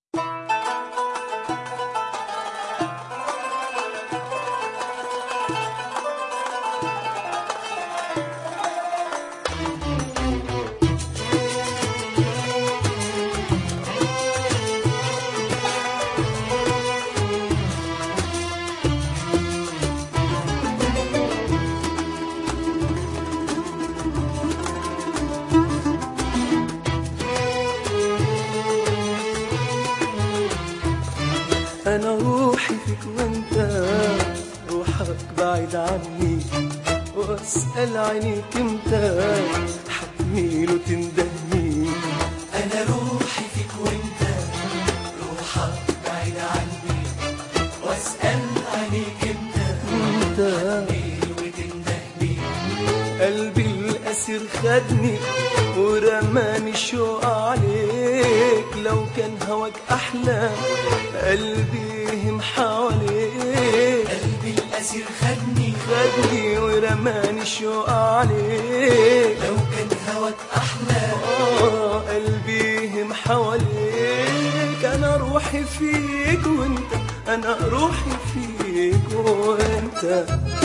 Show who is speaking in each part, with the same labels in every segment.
Speaker 1: انا روحي فيك وانت روحك بعيد عني واسال عينيك امتى حتميل وتندهني
Speaker 2: أنا روحي فيك وأنت روحك بعيد عني وأسأل عليك أنت
Speaker 1: انت
Speaker 2: ليه وتندهني
Speaker 1: قلبي الأسير خدني ورماني الشوق عليك لو كان هواك أحلى قلبي يهم حواليك
Speaker 2: قلبي الأسير خدني
Speaker 1: خدني ورماني الشوق عليك
Speaker 2: لو كان هواك أحلى
Speaker 1: آه قلبي يهم حواليك أنا روحي فيك وأنت أنا روحي فيك وأنت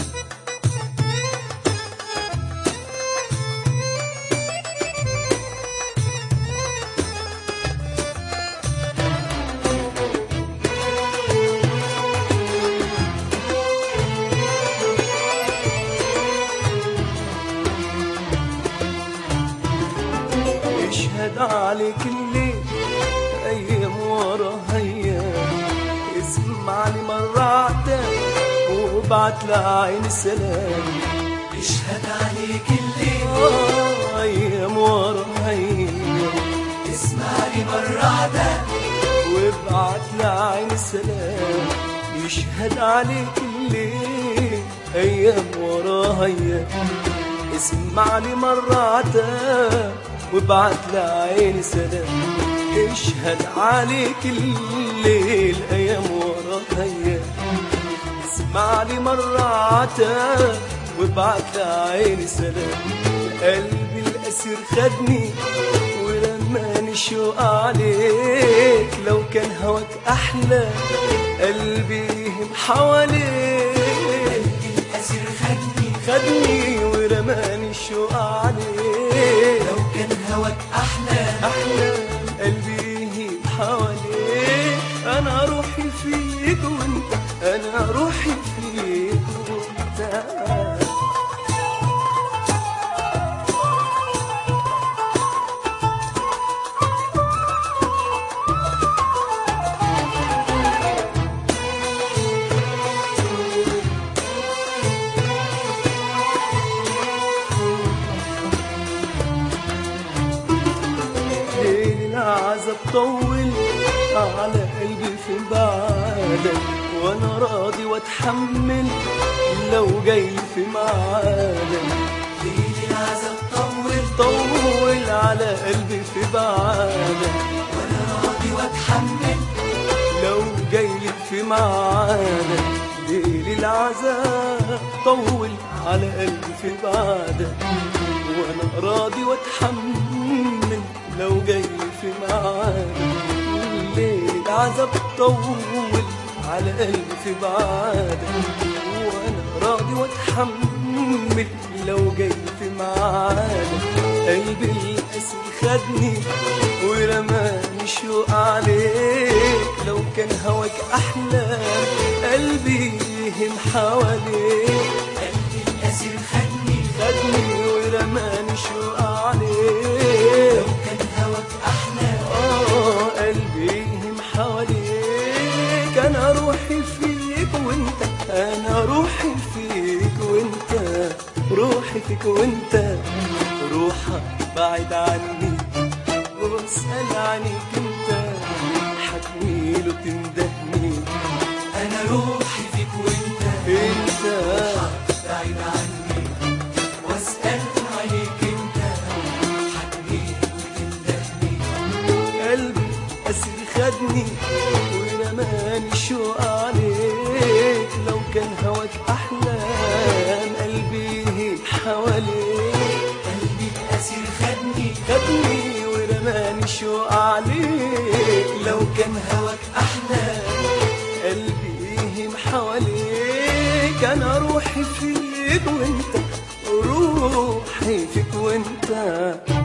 Speaker 1: يشهد عليك الليل ايام ورا ايام اسمع لي مرة عتاب وبعت لعين السلام
Speaker 2: يشهد عليك الليل
Speaker 1: آه ايام ورا ايام
Speaker 2: اسمع لي مرة عذاب
Speaker 1: وابعت لعين السلام يشهد عليك الليل ايام ورا ايام اسمع لي مرة عتاب وابعت لعين سلام يشهد عليك الليل ايام ورا ايام اسمع لي مرة عتاب وابعت لعين سلام قلبي الأسير خدني ورماني الشوق عليك لو كان هواك أحلى قلبي يهم حواليك
Speaker 2: قلبي الأسير خدني
Speaker 1: خدني ورماني الشوق عليك
Speaker 2: لو كان هواك أحلى
Speaker 1: أحلى قلبي يهم حواليك أنا روحي فيك وأنت أنا روحي فيك وأنت ليل العذاب طول على قلبي في بعدك وانا راضي واتحمل لو جاي في ميعادك
Speaker 2: ليل العذاب طول
Speaker 1: طول على قلبي في بعدك
Speaker 2: وأنا راضي وأتحمل
Speaker 1: لو جاي في ميعادك ليل العذاب طول على قلبي في بعدك وانا راضي واتحمل لو جاي في ميعادك ليل العذاب طول على قلبي في بعدك وانا راضي واتحمل لو جاي في ميعادك قلبي القاسي خدني ورماني شوق عليك لو كان هواك احلى قلبي يهم حواليك
Speaker 2: قلبي الأسير خدني
Speaker 1: خدني ورماني شوق
Speaker 2: لو
Speaker 1: عليك
Speaker 2: كان هواك أحلى
Speaker 1: اه قلبي يهم حواليك انا روحي فيك وانت انا روحي فيك وانت روحي فيك وانت روحك بعيد عني واسأل عنك انت حتميل وتندهني
Speaker 2: أنا روحي فيك وأنت
Speaker 1: انت
Speaker 2: بعيد عني واسأل عليك انت حتميل وتندهني
Speaker 1: قلبي أسير خدني ورماني الشوق عليك لو كان هواك أحلام قلبي حواليك
Speaker 2: قلبي الأسير خدني
Speaker 1: خدني ورماني الشوق عليك لو
Speaker 2: كان هواك أحلى
Speaker 1: قلبي يهم حواليك انا روحي فيك وانت روحي فيك وانت